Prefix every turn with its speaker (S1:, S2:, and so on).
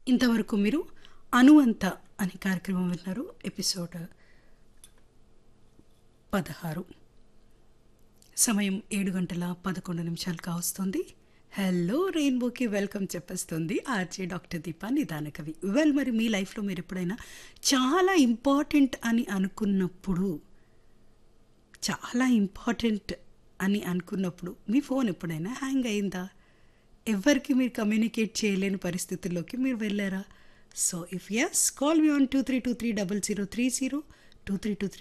S1: ఇంతవరకు మీరు అనువంత అనే కార్యక్రమం విన్నారు ఎపిసోడ్ పదహారు సమయం ఏడు గంటల పదకొండు నిమిషాలు కావస్తుంది హలో రెయిన్బోకి వెల్కమ్ చెప్పేస్తుంది ఆర్జే డాక్టర్ దీప నిదాన కవి వెల్ మరి మీ లైఫ్లో మీరు ఎప్పుడైనా చాలా ఇంపార్టెంట్ అని అనుకున్నప్పుడు చాలా ఇంపార్టెంట్ అని అనుకున్నప్పుడు మీ ఫోన్ ఎప్పుడైనా హ్యాంగ్ అయిందా ఎవరికి మీరు కమ్యూనికేట్ చేయలేని పరిస్థితుల్లోకి మీరు వెళ్ళారా so if yes call me on two three two three double zero three zero two three two three